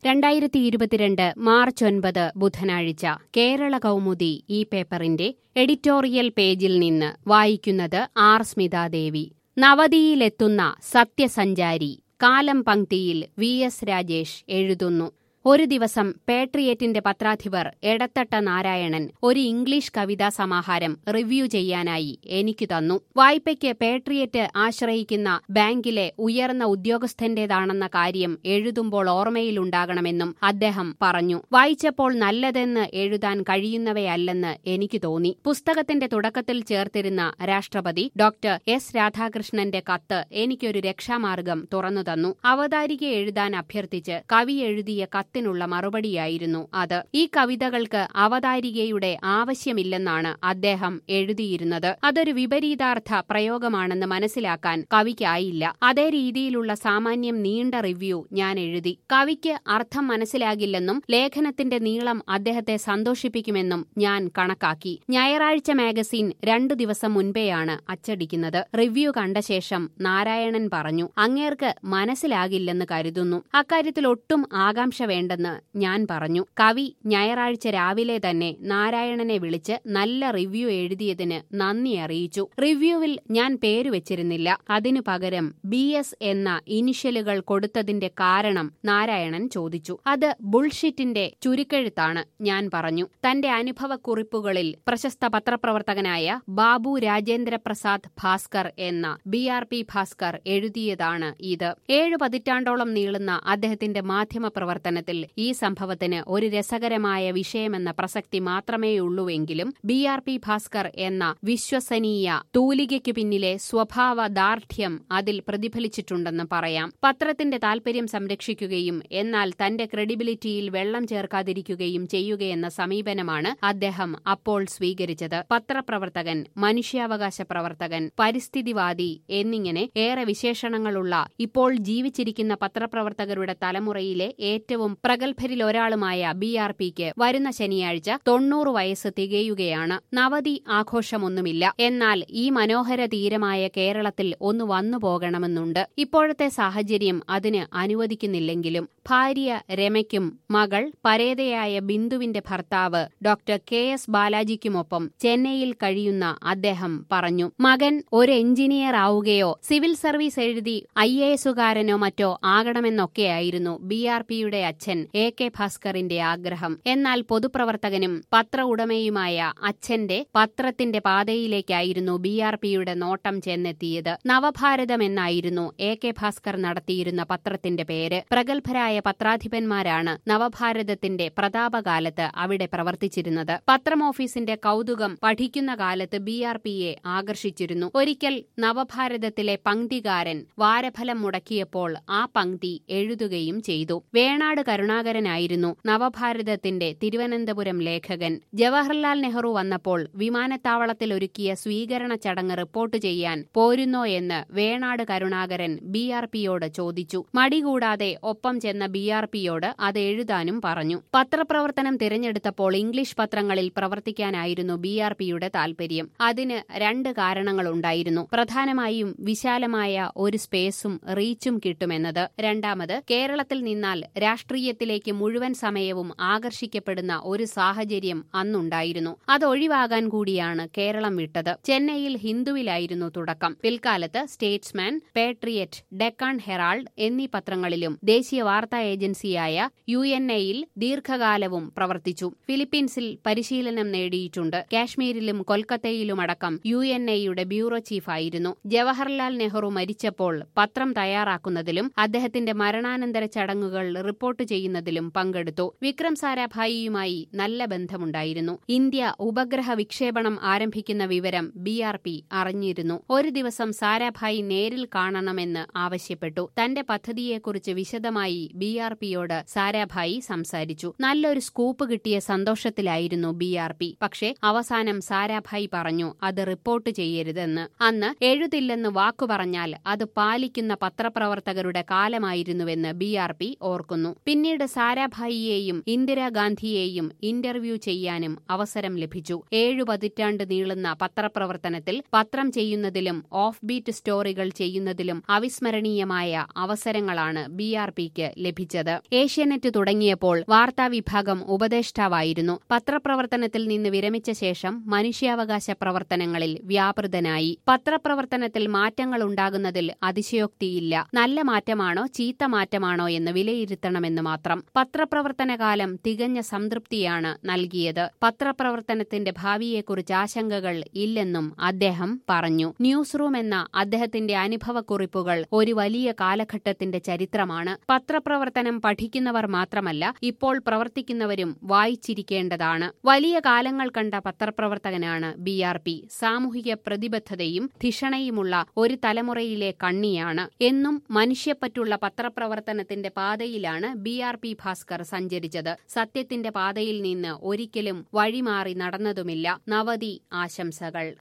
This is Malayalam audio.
രണ്ടായിരത്തി ഇരുപത്തിരണ്ട് മാർച്ച് ഒൻപത് ബുധനാഴ്ച കേരള കൗമുദി ഈ പേപ്പറിന്റെ എഡിറ്റോറിയൽ പേജിൽ നിന്ന് വായിക്കുന്നത് ആർ സ്മിതാദേവി നവതിയിലെത്തുന്ന സത്യസഞ്ചാരി കാലം പങ്ക്തിയിൽ വി എസ് രാജേഷ് എഴുതുന്നു ഒരു ദിവസം പേട്രിയറ്റിന്റെ പത്രാധിപർ എടത്തട്ട നാരായണൻ ഒരു ഇംഗ്ലീഷ് കവിതാ സമാഹാരം റിവ്യൂ ചെയ്യാനായി എനിക്ക് തന്നു വായ്പയ്ക്ക് പേട്രിയറ്റ് ആശ്രയിക്കുന്ന ബാങ്കിലെ ഉയർന്ന ഉദ്യോഗസ്ഥന്റേതാണെന്ന കാര്യം എഴുതുമ്പോൾ ഓർമ്മയിലുണ്ടാകണമെന്നും അദ്ദേഹം പറഞ്ഞു വായിച്ചപ്പോൾ നല്ലതെന്ന് എഴുതാൻ കഴിയുന്നവയല്ലെന്ന് എനിക്ക് തോന്നി പുസ്തകത്തിന്റെ തുടക്കത്തിൽ ചേർത്തിരുന്ന രാഷ്ട്രപതി ഡോക്ടർ എസ് രാധാകൃഷ്ണന്റെ കത്ത് എനിക്കൊരു രക്ഷാമാർഗം തുറന്നുതന്നു അവതാരിക എഴുതാൻ അഭ്യർത്ഥിച്ച് കവി എഴുതിയ കത്തിനുള്ള മറുപടിയായിരുന്നു അത് ഈ കവിതകൾക്ക് അവതാരികയുടെ ആവശ്യമില്ലെന്നാണ് അദ്ദേഹം എഴുതിയിരുന്നത് അതൊരു വിപരീതാർത്ഥ പ്രയോഗമാണെന്ന് മനസ്സിലാക്കാൻ കവിക്കായില്ല അതേ രീതിയിലുള്ള സാമാന്യം നീണ്ട റിവ്യൂ ഞാൻ എഴുതി കവിക്ക് അർത്ഥം മനസ്സിലാകില്ലെന്നും ലേഖനത്തിന്റെ നീളം അദ്ദേഹത്തെ സന്തോഷിപ്പിക്കുമെന്നും ഞാൻ കണക്കാക്കി ഞായറാഴ്ച മാഗസിൻ രണ്ടു ദിവസം മുൻപെയാണ് അച്ചടിക്കുന്നത് റിവ്യൂ കണ്ട ശേഷം നാരായണൻ പറഞ്ഞു അങ്ങേർക്ക് മനസ്സിലാകില്ലെന്ന് കരുതുന്നു അക്കാര്യത്തിൽ ഒട്ടും ആകാംക്ഷ വേണ്ടെന്ന് ഞാൻ പറഞ്ഞു കവി ഞായറാഴ്ച രാവിലെ തന്നെ നാരായണനെ വിളിച്ച് നല്ല റിവ്യൂ എഴുതിയതിന് നന്ദി അറിയിച്ചു റിവ്യൂവിൽ ഞാൻ പേര് വെച്ചിരുന്നില്ല അതിനു പകരം ബി എസ് എന്ന ഇനിഷ്യലുകൾ കൊടുത്തതിന്റെ കാരണം നാരായണൻ ചോദിച്ചു അത് ബുൾഷിറ്റിന്റെ ചുരുക്കെഴുത്താണ് ഞാൻ പറഞ്ഞു തന്റെ അനുഭവക്കുറിപ്പുകളിൽ പ്രശസ്ത പത്രപ്രവർത്തകനായ ബാബു രാജേന്ദ്ര പ്രസാദ് ഭാസ്കർ എന്ന ബി ആർ പി ഭാസ്കർ എഴുതിയതാണ് ഇത് ഏഴു പതിറ്റാണ്ടോളം നീളുന്ന അദ്ദേഹത്തിന്റെ മാധ്യമ പ്രവർത്തനത്തിൽ ഈ സംഭവത്തിന് ഒരു രസകരമായ വിഷയമെന്ന പ്രസക്തി മാത്രമേയുള്ളൂവെങ്കിലും ബി ആർ പി ഭാസ്കർ എന്ന വിശ്വസനീയ തൂലികയ്ക്കു പിന്നിലെ സ്വഭാവദാർഢ്യം അതിൽ പ്രതിഫലിച്ചിട്ടുണ്ടെന്ന് പറയാം പത്രത്തിന്റെ താൽപര്യം സംരക്ഷിക്കുകയും എന്നാൽ തന്റെ ക്രെഡിബിലിറ്റിയിൽ വെള്ളം ചേർക്കാതിരിക്കുകയും ചെയ്യുകയെന്ന സമീപനമാണ് അദ്ദേഹം അപ്പോൾ സ്വീകരിച്ചത് പത്രപ്രവർത്തകൻ മനുഷ്യാവകാശ പ്രവർത്തകൻ പരിസ്ഥിതിവാദി എന്നിങ്ങനെ ഏറെ വിശേഷണങ്ങളുള്ള ഇപ്പോൾ ജീവിച്ചിരിക്കുന്ന പത്രപ്രവർത്തകരുടെ തലമുറയിലെ ഏറ്റവും പ്രഗത്ഭരിൽ ഒരാളുമായ ബി ആർ പിക്ക് വരുന്ന ശനിയാഴ്ച തൊണ്ണൂറ് വയസ്സ് തികയുകയാണ് നവതി ആഘോഷമൊന്നുമില്ല എന്നാൽ ഈ മനോഹര തീരമായ കേരളത്തിൽ ഒന്ന് വന്നു പോകണമെന്നുണ്ട് ഇപ്പോഴത്തെ സാഹചര്യം അതിന് അനുവദിക്കുന്നില്ലെങ്കിലും ഭാര്യ രമയ്ക്കും മകൾ പരേതയായ ബിന്ദുവിന്റെ ഭർത്താവ് ഡോക്ടർ കെ എസ് ബാലാജിക്കുമൊപ്പം ചെന്നൈയിൽ കഴിയുന്ന അദ്ദേഹം പറഞ്ഞു മകൻ ഒരു എഞ്ചിനീയർ ആവുകയോ സിവിൽ സർവീസ് എഴുതി ഐ എ എസുകാരനോ മറ്റോ ആകണമെന്നൊക്കെയായിരുന്നു ബി ആർ പിയുടെ അച്ഛൻ എ കെ ഭാസ്കറിന്റെ ആഗ്രഹം എന്നാൽ പൊതുപ്രവർത്തകനും പത്ര ഉടമയുമായ അച്ഛന്റെ പത്രത്തിന്റെ പാതയിലേക്കായിരുന്നു ബി ആർ പിയുടെ നോട്ടം ചെന്നെത്തിയത് നവഭാരതം എന്നായിരുന്നു എ കെ ഭാസ്കർ നടത്തിയിരുന്ന പത്രത്തിന്റെ പേര് പ്രഗത്ഭരായ പത്രാധിപന്മാരാണ് നവഭാരതത്തിന്റെ പ്രതാപകാലത്ത് അവിടെ പ്രവർത്തിച്ചിരുന്നത് പത്രം ഓഫീസിന്റെ കൗതുകം പഠിക്കുന്ന കാലത്ത് ബി ആർ പിയെ ആകർഷിച്ചിരുന്നു ഒരിക്കൽ നവഭാരതത്തിലെ പങ്ക്തികാരൻ വാരഫലം മുടക്കിയപ്പോൾ ആ പങ്ക്തി എഴുതുകയും ചെയ്തു വേണാട് കരുണാകരനായിരുന്നു നവഭാരതത്തിന്റെ തിരുവനന്തപുരം ലേഖകൻ ജവഹർലാൽ നെഹ്റു വന്നപ്പോൾ വിമാനത്താവളത്തിൽ ഒരുക്കിയ സ്വീകരണ ചടങ്ങ് റിപ്പോർട്ട് ചെയ്യാൻ പോരുന്നോ എന്ന് വേണാട് കരുണാകരൻ ബി ആർ പിയോട് ചോദിച്ചു മടികൂടാതെ ഒപ്പം ചെന്ന ബി ആർ പിയോട് അത് എഴുതാനും പറഞ്ഞു പത്രപ്രവർത്തനം തിരഞ്ഞെടുത്തപ്പോൾ ഇംഗ്ലീഷ് പത്രങ്ങളിൽ പ്രവർത്തിക്കാനായിരുന്നു ബി ആർ പിയുടെ താൽപര്യം അതിന് രണ്ട് കാരണങ്ങളുണ്ടായിരുന്നു പ്രധാനമായും വിശാലമായ ഒരു സ്പേസും റീച്ചും കിട്ടുമെന്നത് രണ്ടാമത് കേരളത്തിൽ നിന്നാൽ രാഷ്ട്രീയത്തിലേക്ക് മുഴുവൻ സമയവും ആകർഷിക്കപ്പെടുന്ന ഒരു സാഹചര്യം അന്നുണ്ടായിരുന്നു അതൊഴിവാകാൻ കൂടിയാണ് കേരളം വിട്ടത് ചെന്നൈയിൽ ഹിന്ദുവിലായിരുന്നു തുടക്കം പിൽക്കാലത്ത് സ്റ്റേറ്റ്സ്മാൻ പേട്രിയറ്റ് ഡെക്കാൻ ഹെറാൾഡ് എന്നീ പത്രങ്ങളിലും ദേശീയ വാർത്താ ഏജൻസിയായ യു എൻ എയിൽ ദീർഘകാലവും പ്രവർത്തിച്ചു ഫിലിപ്പീൻസിൽ പരിശീലനം നേടിയിട്ടുണ്ട് കാശ്മീരിലും കൊൽക്കത്തയിലുമടക്കം യു എൻ എയുടെ ബ്യൂറോ ചീഫായിരുന്നു ജവഹർലാൽ നെഹ്റു മരിച്ചപ്പോൾ പത്രം തയ്യാറാക്കുന്നതിലും അദ്ദേഹത്തിന്റെ മരണാനന്തര ചടങ്ങുകൾ റിപ്പോർട്ട് ചെയ്യുന്നതിലും പങ്കെടുത്തു വിക്രം സാരാഭായിയുമായി നല്ല ബന്ധമുണ്ടായിരുന്നു ഇന്ത്യ ഉപഗ്രഹ വിക്ഷേപണം ആരംഭിക്കുന്ന വിവരം ബി ആർ പി അറിഞ്ഞിരുന്നു ഒരു ദിവസം സാരാഭായി നേരിൽ കാണണമെന്ന് ആവശ്യപ്പെട്ടു തന്റെ പദ്ധതിയെക്കുറിച്ച് വിശദമായി ബി ആർ പിയോട് സാരാഭായി സംസാരിച്ചു നല്ലൊരു സ്കൂപ്പ് കിട്ടിയ സന്തോഷത്തിലായിരുന്നു ബി ആർ പി പക്ഷേ അവസാനം സാരാഭായി പറഞ്ഞു അത് റിപ്പോർട്ട് ചെയ്യരുതെന്ന് അന്ന് എഴുതില്ലെന്ന് വാക്കു പറഞ്ഞാൽ അത് പാലിക്കുന്ന പത്രപ്രവർത്തകരുടെ കാലമായിരുന്നുവെന്ന് ബി ആർ പി ഓർക്കുന്നു പിന്നെ പിന്നീട് സാരാഭായിയെയും ഇന്ദിരാഗാന്ധിയെയും ഇന്റർവ്യൂ ചെയ്യാനും അവസരം ലഭിച്ചു ഏഴു പതിറ്റാണ്ട് നീളുന്ന പത്രപ്രവർത്തനത്തിൽ പത്രം ചെയ്യുന്നതിലും ഓഫ് ബീറ്റ് സ്റ്റോറികൾ ചെയ്യുന്നതിലും അവിസ്മരണീയമായ അവസരങ്ങളാണ് ബി ആർ പിക്ക് ലഭിച്ചത് ഏഷ്യാനെറ്റ് തുടങ്ങിയപ്പോൾ വാർത്താവിഭാഗം ഉപദേഷ്ടാവായിരുന്നു പത്രപ്രവർത്തനത്തിൽ നിന്ന് വിരമിച്ച ശേഷം മനുഷ്യാവകാശ പ്രവർത്തനങ്ങളിൽ വ്യാപൃതനായി പത്രപ്രവർത്തനത്തിൽ മാറ്റങ്ങൾ ഉണ്ടാകുന്നതിൽ അതിശയോക്തിയില്ല നല്ല മാറ്റമാണോ ചീത്ത മാറ്റമാണോ എന്ന് വിലയിരുത്തണമെന്ന് മാത്രം പത്രപ്രവർത്തന കാലം തികഞ്ഞ സംതൃപ്തിയാണ് നൽകിയത് പത്രപ്രവർത്തനത്തിന്റെ ഭാവിയെക്കുറിച്ച് ആശങ്കകൾ ഇല്ലെന്നും അദ്ദേഹം പറഞ്ഞു ന്യൂസ് റൂം എന്ന അദ്ദേഹത്തിന്റെ അനുഭവക്കുറിപ്പുകൾ ഒരു വലിയ കാലഘട്ടത്തിന്റെ ചരിത്രമാണ് പത്രപ്രവർത്തനം പഠിക്കുന്നവർ മാത്രമല്ല ഇപ്പോൾ പ്രവർത്തിക്കുന്നവരും വായിച്ചിരിക്കേണ്ടതാണ് വലിയ കാലങ്ങൾ കണ്ട പത്രപ്രവർത്തകനാണ് ബി ആർ പി സാമൂഹിക പ്രതിബദ്ധതയും ധിഷണയുമുള്ള ഒരു തലമുറയിലെ കണ്ണിയാണ് എന്നും മനുഷ്യപ്പറ്റുള്ള പത്രപ്രവർത്തനത്തിന്റെ പാതയിലാണ് ബി ആർ പി ഭാസ്കർ സഞ്ചരിച്ചത് സത്യത്തിന്റെ പാതയിൽ നിന്ന് ഒരിക്കലും വഴിമാറി നടന്നതുമില്ല നവതി ആശംസകൾ